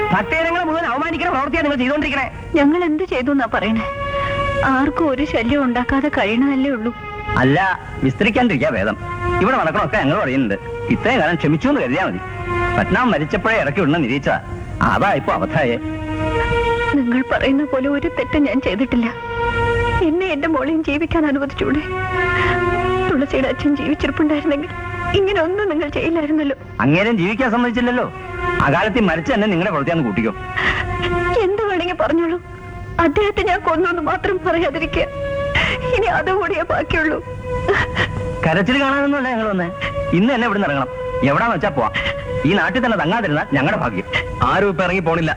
ഭക്തജനങ്ങളെ മുഴുവൻ അവമാനിക്കുന്ന പ്രവൃത്തിയാണ് നിങ്ങൾ ചെയ്തുകൊണ്ടിരിക്കണേ ഞങ്ങൾ എന്ത് ചെയ്തു എന്നാ പറയണേ ആർക്കും ഒരു ശല്യം ഉണ്ടാക്കാതെ കഴിയണതല്ലേ ഉള്ളൂ അല്ല വിസ്തരിക്കാണ്ടിരിക്കാ ഭേദം ഇവിടെ നടക്കണമൊക്കെ ഞങ്ങൾ പറയുന്നുണ്ട് ഇത്രയും കാലം ക്ഷമിച്ചു എന്ന് കരുതിയാ മതി പത്നാം മരിച്ചപ്പോഴേ ഇറക്കി വിടണം നിരീച്ച അതാ ഇപ്പൊ അബദ്ധായേ നിങ്ങൾ പറയുന്ന പോലെ ഒരു തെറ്റും ഞാൻ ചെയ്തിട്ടില്ല എന്നെ എന്റെ മോളെയും ജീവിക്കാൻ അനുവദിച്ചൂടെ തുളസിയുടെ അച്ഛൻ ജീവിച്ചിരിപ്പുണ്ടായിരുന്നെങ്കിൽ ഇങ്ങനെ ഒന്നും നിങ്ങൾ ചെയ്യില്ലായിരുന്നല്ലോ അങ്ങേരം ജീവിക്കാൻ സമ്മതിച്ചില്ലല്ലോ അകാലത്തിൽ മരിച്ച തന്നെ നിങ്ങളുടെ പ്രവൃത്തിയാന്ന് കൂട്ടിക്കോ എന്ത് വേണമെങ്കിൽ പറഞ്ഞോളൂ അദ്ദേഹത്തെ ഞാൻ കൊന്നു മാത്രം പറയാതിരിക്കുക ഇനി അതുകൂടിയേ ബാക്കിയുള്ളൂ കരച്ചിൽ കാണാനൊന്നുമല്ല ഞങ്ങൾ വന്നേ ഇന്ന് തന്നെ ഇവിടെ ഇറങ്ങണം എവിടാന്ന് വെച്ചാ പോവാം ഈ നാട്ടിൽ തന്നെ തങ്ങാതിരുന്ന ഞങ്ങളുടെ ഭാഗ്യം ആരും ഇപ്പൊ ഇറങ്ങി പോണില്ല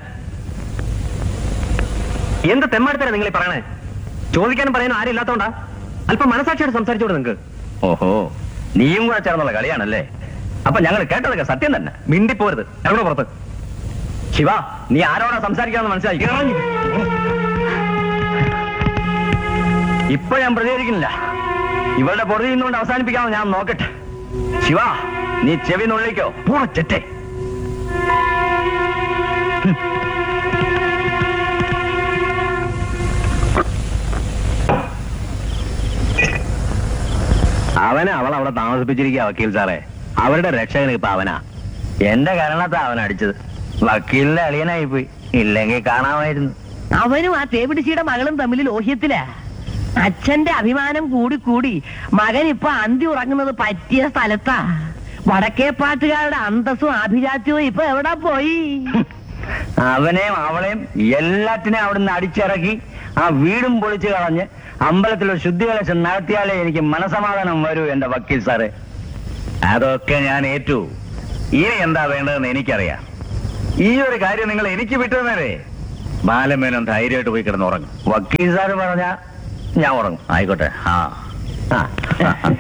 എന്ത് തെമ്മാടത്തരാ നിങ്ങൾ ഈ പറയണേ ചോദിക്കാനും പറയാനും ആരും ഇല്ലാത്തോണ്ടാ അല്പം മനസാക്ഷിയോട് സംസാരിച്ചോട് നിങ്ങൾക്ക് ഓഹോ നീയും കൂടെ ചേർന്നുള്ള കളിയാണല്ലേ അപ്പൊ ഞങ്ങൾ കേട്ടതൊക്കെ സത്യം തന്നെ മിണ്ടിപ്പോരുത് എവിടെ പുറത്ത് ശിവ നീ ആരോടാ സംസാരിക്കാന്ന് മനസ്സിലാക്കി ഇപ്പൊ ഞാൻ പ്രതികരിക്കുന്നില്ല ഇവളുടെ പൊറുതി ഇന്നുകൊണ്ട് അവസാനിപ്പിക്കാമെന്ന് ഞാൻ നോക്കട്ടെ ശിവ നീ ചെവി നുള്ളിക്കോ പൂറച്ചെറ്റേ അവനെ അവൾ അവിടെ താമസിപ്പിച്ചിരിക്കുക വക്കീൽ സാറേ അവരുടെ രക്ഷകൻ ഇപ്പൊ അവനാ എന്റെ കാരണത്താ അവൻ അടിച്ചത് വക്കീലിന്റെ അളിയനായി പോയി ഇല്ലെങ്കിൽ കാണാമായിരുന്നു അവനും ആ തേപിടിച്ചിയുടെ മകളും തമ്മിൽ ലോഹ്യത്തില അച്ഛന്റെ അഭിമാനം കൂടി കൂടി മകൻ ഇപ്പൊ അന്തി ഉറങ്ങുന്നത് പറ്റിയ സ്ഥലത്താ വടക്കേപ്പാട്ടുകാരുടെ അന്തസ്സും ആഭിജാത്യവും ഇപ്പൊ എവിടെ പോയി അവനെയും അവളെയും എല്ലാറ്റിനെയും അവിടുന്ന് അടിച്ചിറക്കി ആ വീടും പൊളിച്ചു കളഞ്ഞ് അമ്പലത്തിൽ ഒരു ശുദ്ധികലശം നടത്തിയാലേ എനിക്ക് മനസമാധാനം വരൂ എന്റെ വക്കീൽ സാറേ അതൊക്കെ ഞാൻ ഏറ്റു ഇനി എന്താ വേണ്ടതെന്ന് എനിക്കറിയാം ഈ ഒരു കാര്യം നിങ്ങൾ എനിക്ക് വിട്ടുതന്നേ ബാലമേനോൻ ധൈര്യമായിട്ട് പോയി കിടന്ന് ഉറങ്ങും വക്കീൽ സാറ് പറഞ്ഞ ഞാൻ ഉറങ്ങും ആയിക്കോട്ടെ ആ ആ